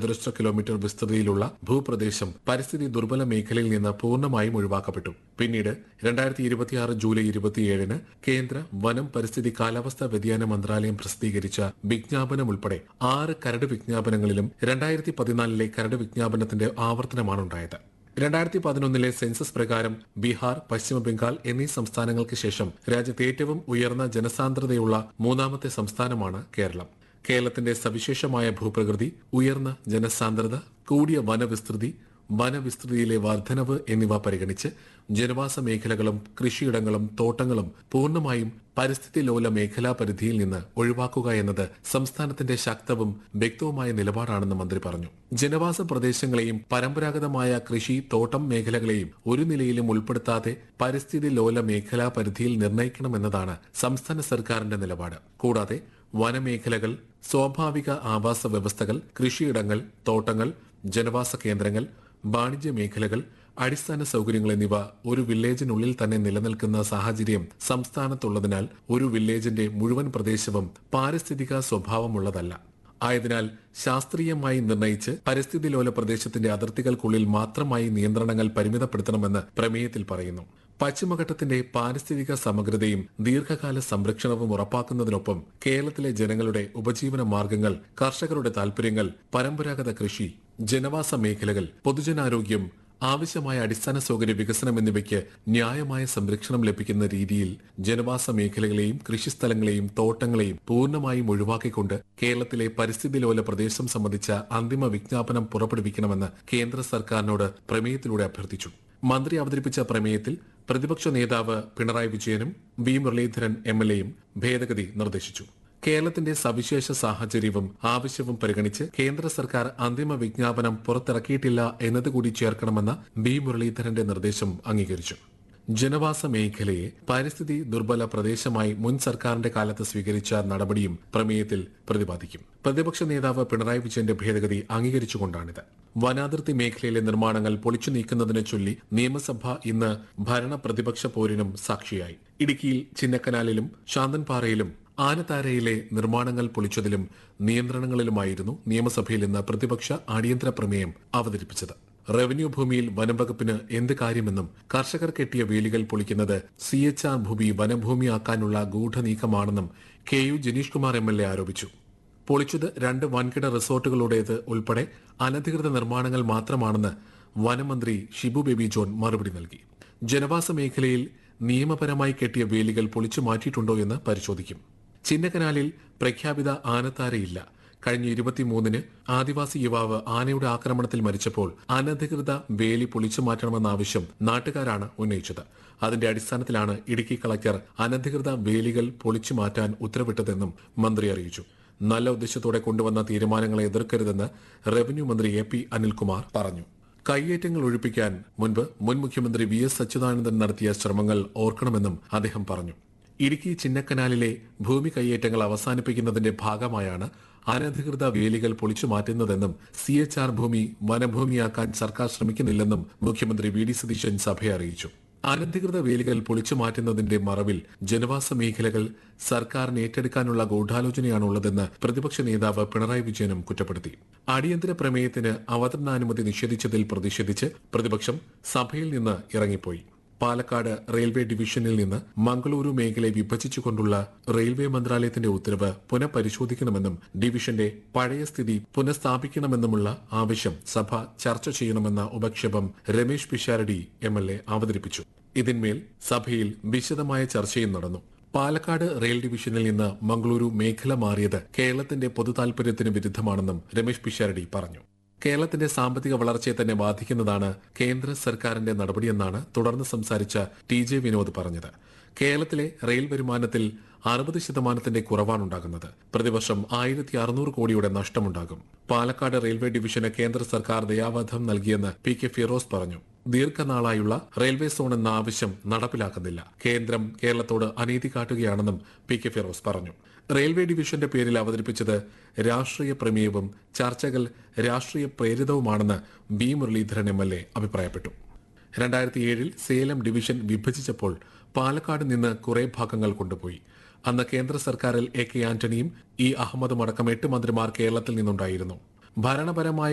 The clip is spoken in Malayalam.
ചതുരശ്ര കിലോമീറ്റർ വിസ്തൃതിയിലുള്ള ഭൂപ്രദേശം പരിസ്ഥിതി ദുർബല മേഖലയിൽ നിന്ന് പൂർണ്ണമായും ഒഴിവാക്കപ്പെട്ടു പിന്നീട് രണ്ടായിരത്തി ഇരുപത്തിയാറ് ജൂലൈ ഇരുപത്തിയേഴിന് കേന്ദ്ര വനം പരിസ്ഥിതി കാലാവസ്ഥാ വ്യതിയാന മന്ത്രാലയം പ്രസിദ്ധീകരിച്ച വിജ്ഞാപനം ഉൾപ്പെടെ ആറ് കരട് വിജ്ഞാപനങ്ങളിലും രണ്ടായിരത്തി പതിനാലിലെ കരട് വിജ്ഞാപനത്തിന്റെ ആവർത്തനമാണ് ഉണ്ടായത് രണ്ടായിരത്തി പതിനൊന്നിലെ സെൻസസ് പ്രകാരം ബീഹാർ പശ്ചിമ ബംഗാൾ എന്നീ സംസ്ഥാനങ്ങൾക്ക് ശേഷം രാജ്യത്തെ ഏറ്റവും ഉയർന്ന ജനസാന്ദ്രതയുള്ള മൂന്നാമത്തെ സംസ്ഥാനമാണ് കേരളം കേരളത്തിന്റെ സവിശേഷമായ ഭൂപ്രകൃതി ഉയർന്ന ജനസാന്ദ്രത കൂടിയ വനവിസ്തൃതി വനവിസ്തൃതിയിലെ വർധനവ് എന്നിവ പരിഗണിച്ച് ജനവാസ മേഖലകളും കൃഷിയിടങ്ങളും തോട്ടങ്ങളും പൂർണ്ണമായും പരിസ്ഥിതി ലോല മേഖലാ പരിധിയിൽ നിന്ന് ഒഴിവാക്കുക എന്നത് സംസ്ഥാനത്തിന്റെ ശക്തവും വ്യക്തവുമായ നിലപാടാണെന്ന് മന്ത്രി പറഞ്ഞു ജനവാസ പ്രദേശങ്ങളെയും പരമ്പരാഗതമായ കൃഷി തോട്ടം മേഖലകളെയും ഒരു നിലയിലും ഉൾപ്പെടുത്താതെ പരിസ്ഥിതി ലോല മേഖലാ പരിധിയിൽ നിർണ്ണയിക്കണമെന്നതാണ് സംസ്ഥാന സർക്കാരിന്റെ നിലപാട് കൂടാതെ വനമേഖലകൾ സ്വാഭാവിക ആവാസ വ്യവസ്ഥകൾ കൃഷിയിടങ്ങൾ തോട്ടങ്ങൾ ജനവാസ കേന്ദ്രങ്ങൾ വാണിജ്യ മേഖലകൾ അടിസ്ഥാന സൗകര്യങ്ങൾ എന്നിവ ഒരു വില്ലേജിനുള്ളിൽ തന്നെ നിലനിൽക്കുന്ന സാഹചര്യം സംസ്ഥാനത്തുള്ളതിനാൽ ഒരു വില്ലേജിന്റെ മുഴുവൻ പ്രദേശവും പാരിസ്ഥിതിക സ്വഭാവമുള്ളതല്ല ആയതിനാൽ ശാസ്ത്രീയമായി നിർണയിച്ച് പരിസ്ഥിതി ലോല പ്രദേശത്തിന്റെ അതിർത്തികൾക്കുള്ളിൽ മാത്രമായി നിയന്ത്രണങ്ങൾ പരിമിതപ്പെടുത്തണമെന്ന് പ്രമേയത്തിൽ പറയുന്നു പശ്ചിമഘട്ടത്തിന്റെ പാരിസ്ഥിതിക സമഗ്രതയും ദീർഘകാല സംരക്ഷണവും ഉറപ്പാക്കുന്നതിനൊപ്പം കേരളത്തിലെ ജനങ്ങളുടെ ഉപജീവന മാർഗങ്ങൾ കർഷകരുടെ താൽപര്യങ്ങൾ പരമ്പരാഗത കൃഷി ജനവാസ മേഖലകൾ പൊതുജനാരോഗ്യം ആവശ്യമായ അടിസ്ഥാന സൗകര്യ വികസനം എന്നിവയ്ക്ക് ന്യായമായ സംരക്ഷണം ലഭിക്കുന്ന രീതിയിൽ ജനവാസ മേഖലകളെയും കൃഷിസ്ഥലങ്ങളെയും തോട്ടങ്ങളെയും പൂർണ്ണമായും ഒഴിവാക്കിക്കൊണ്ട് കേരളത്തിലെ പരിസ്ഥിതി ലോല പ്രദേശം സംബന്ധിച്ച അന്തിമ വിജ്ഞാപനം പുറപ്പെടുവിക്കണമെന്ന് കേന്ദ്ര സർക്കാരിനോട് പ്രമേയത്തിലൂടെ അഭ്യർത്ഥിച്ചു മന്ത്രി അവതരിപ്പിച്ച പ്രമേയത്തിൽ പ്രതിപക്ഷ നേതാവ് പിണറായി വിജയനും വി മുരളീധരൻ എം എൽ എയും ഭേദഗതി നിർദ്ദേശിച്ചു കേരളത്തിന്റെ സവിശേഷ സാഹചര്യവും ആവശ്യവും പരിഗണിച്ച് കേന്ദ്ര സർക്കാർ അന്തിമ വിജ്ഞാപനം പുറത്തിറക്കിയിട്ടില്ല എന്നതുകൂടി ചേർക്കണമെന്ന ബി മുരളീധരന്റെ നിർദ്ദേശം അംഗീകരിച്ചു ജനവാസ മേഖലയെ പരിസ്ഥിതി ദുർബല പ്രദേശമായി മുൻ സർക്കാരിന്റെ കാലത്ത് സ്വീകരിച്ച നടപടിയും പ്രമേയത്തിൽ പ്രതിപാദിക്കും പ്രതിപക്ഷ നേതാവ് പിണറായി വിജയന്റെ ഭേദഗതി അംഗീകരിച്ചുകൊണ്ടാണിത് വനാതിർത്തി മേഖലയിലെ നിർമ്മാണങ്ങൾ പൊളിച്ചു നീക്കുന്നതിനെ ചൊല്ലി നിയമസഭ ഇന്ന് ഭരണ പ്രതിപക്ഷ പോരിനും സാക്ഷിയായി ഇടുക്കിയിൽ ചിന്നക്കനാലിലും ശാന്തൻപാറയിലും ആനത്താരയിലെ നിർമ്മാണങ്ങൾ പൊളിച്ചതിലും നിയന്ത്രണങ്ങളിലുമായിരുന്നു നിയമസഭയിൽ ഇന്ന് പ്രതിപക്ഷ അടിയന്തര പ്രമേയം അവതരിപ്പിച്ചത് റവന്യൂ ഭൂമിയിൽ വനംവകുപ്പിന് എന്ത് കാര്യമെന്നും കർഷകർ കെട്ടിയ വേലികൾ പൊളിക്കുന്നത് സി എച്ച് ആർ ഭൂമി വനഭൂമിയാക്കാനുള്ള ഗൂഢനീക്കമാണെന്നും K U Janeesh Kumar M L A ആരോപിച്ചു പൊളിച്ചത് രണ്ട് വൻകിട റിസോർട്ടുകളുടേത് ഉൾപ്പെടെ അനധികൃത നിർമ്മാണങ്ങൾ മാത്രമാണെന്ന് വനമന്ത്രി ഷിബു ബേബി ജോൺ മറുപടി നൽകി ജനവാസ മേഖലയിൽ നിയമപരമായി കെട്ടിയ വേലികൾ പൊളിച്ചു മാറ്റിയിട്ടുണ്ടോ എന്ന് പരിശോധിക്കും ചിന്നക്കനാലിൽ പ്രഖ്യാപിത ആനത്താരയില്ല കഴിഞ്ഞ ഇരുപത്തിമൂന്നിന് ആദിവാസി യുവാവ് ആനയുടെ ആക്രമണത്തിൽ മരിച്ചപ്പോൾ അനധികൃത വേലി പൊളിച്ചു മാറ്റണമെന്ന ആവശ്യം നാട്ടുകാരാണ് ഉന്നയിച്ചത് അതിന്റെ അടിസ്ഥാനത്തിലാണ് ഇടുക്കി കളക്ടർ അനധികൃത വേലികൾ പൊളിച്ചു മാറ്റാൻ ഉത്തരവിട്ടതെന്നും മന്ത്രി അറിയിച്ചു നല്ല ഉദ്ദേശത്തോടെ കൊണ്ടുവന്ന തീരുമാനങ്ങളെ എതിർക്കരുതെന്ന് റവന്യൂ മന്ത്രി എ പി അനിൽകുമാർ പറഞ്ഞു കയ്യേറ്റങ്ങൾ ഒഴിപ്പിക്കാൻ മുൻപ് മുൻ മുഖ്യമന്ത്രി വി എസ് അച്യുതാനന്ദൻ നടത്തിയ ശ്രമങ്ങൾ ഓർക്കണമെന്നും അദ്ദേഹം പറഞ്ഞു ഇടുക്കി ചിന്നക്കനാലിലെ ഭൂമി കയ്യേറ്റങ്ങൾ അവസാനിപ്പിക്കുന്നതിന്റെ ഭാഗമായാണ് അനധികൃത വേലികൾ പൊളിച്ചു മാറ്റുന്നതെന്നും സി എച്ച് ആർ ഭൂമി വനഭൂമിയാക്കാൻ സർക്കാർ ശ്രമിക്കുന്നില്ലെന്നും മുഖ്യമന്ത്രി വി ഡി സതീശൻ സഭയെ അറിയിച്ചു അനധികൃത വേലികൾ പൊളിച്ചു മാറ്റുന്നതിന്റെ മറവിൽ ജനവാസ മേഖലകൾ സർക്കാരിന് ഏറ്റെടുക്കാനുള്ള ഗൂഢാലോചനയാണുള്ളതെന്ന് പ്രതിപക്ഷ നേതാവ് പിണറായി വിജയനും കുറ്റപ്പെടുത്തി അടിയന്തര പ്രമേയത്തിന് അവതരണാനുമതി നിഷേധിച്ചതിൽ പ്രതിഷേധിച്ച് പ്രതിപക്ഷം സഭയിൽ നിന്ന് ഇറങ്ങിപ്പോയി പാലക്കാട് റെയിൽവേ ഡിവിഷനിൽ നിന്ന് മംഗളൂരു മേഖലയെ വിഭജിച്ചുകൊണ്ടുള്ള റെയിൽവേ മന്ത്രാലയത്തിന്റെ ഉത്തരവ് പുനഃപരിശോധിക്കണമെന്നും ഡിവിഷന്റെ പഴയ സ്ഥിതി പുനഃസ്ഥാപിക്കണമെന്നുമുള്ള ആവശ്യം സഭ ചർച്ച ചെയ്യണമെന്ന ഉപക്ഷേപം Ramesh Pisharody M L A അവതരിപ്പിച്ചു ഇതിന്മേൽ സഭയിൽ വിശദമായ ചർച്ചയും നടന്നു പാലക്കാട് റെയിൽ ഡിവിഷനിൽ നിന്ന് മംഗളൂരു മേഖല മാറിയത് കേരളത്തിന്റെ പൊതുതാൽപര്യത്തിന് വിരുദ്ധമാണെന്നും രമേശ് പിഷാരടി പറഞ്ഞു കേരളത്തിന്റെ സാമ്പത്തിക വളർച്ചയെ തന്നെ ബാധിക്കുന്നതാണ് കേന്ദ്ര സർക്കാരിന്റെ നടപടിയെന്നാണ് തുടർന്ന് സംസാരിച്ച ടി ജെ വിനോദ് പറഞ്ഞത് കേരളത്തിലെ റെയിൽ വരുമാനത്തിൽ അറുപത് ശതമാനത്തിന്റെ കുറവാണുണ്ടാകുന്നത് പ്രതിവർഷം ആയിരത്തി അറുന്നൂറ് കോടിയുടെ നഷ്ടമുണ്ടാകും പാലക്കാട് റെയിൽവേ ഡിവിഷന് കേന്ദ്ര സർക്കാർ ദയാവധം നൽകിയെന്ന് പി കെ ഫിറോസ് പറഞ്ഞു ദീർഘനാളായുള്ള റെയിൽവേ സോൺ എന്ന ആവശ്യം നടപ്പിലാക്കുന്നില്ല കേന്ദ്രം കേരളത്തോട് അനീതി കാട്ടുകയാണെന്നും പി കെ ഫിറോസ് പറഞ്ഞു റെയിൽവേ ഡിവിഷന്റെ പേരിൽ അവതരിപ്പിച്ചത് രാഷ്ട്രീയ പ്രമേയവും ചർച്ചകൾ രാഷ്ട്രീയ പ്രേരിതവുമാണെന്ന് B Muraleedharan M L A അഭിപ്രായപ്പെട്ടു രണ്ടായിരത്തി ഏഴിൽ സേലം ഡിവിഷൻ വിഭജിച്ചപ്പോൾ പാലക്കാട് നിന്ന് കുറെ ഭാഗങ്ങൾ കൊണ്ടുപോയി അന്ന് കേന്ദ്ര സർക്കാരിൽ എ കെ ആന്റണിയും ഇ അഹമ്മദും അടക്കം എട്ട് മന്ത്രിമാർ കേരളത്തിൽ നിന്നുണ്ടായിരുന്നു ഭരണപരമായ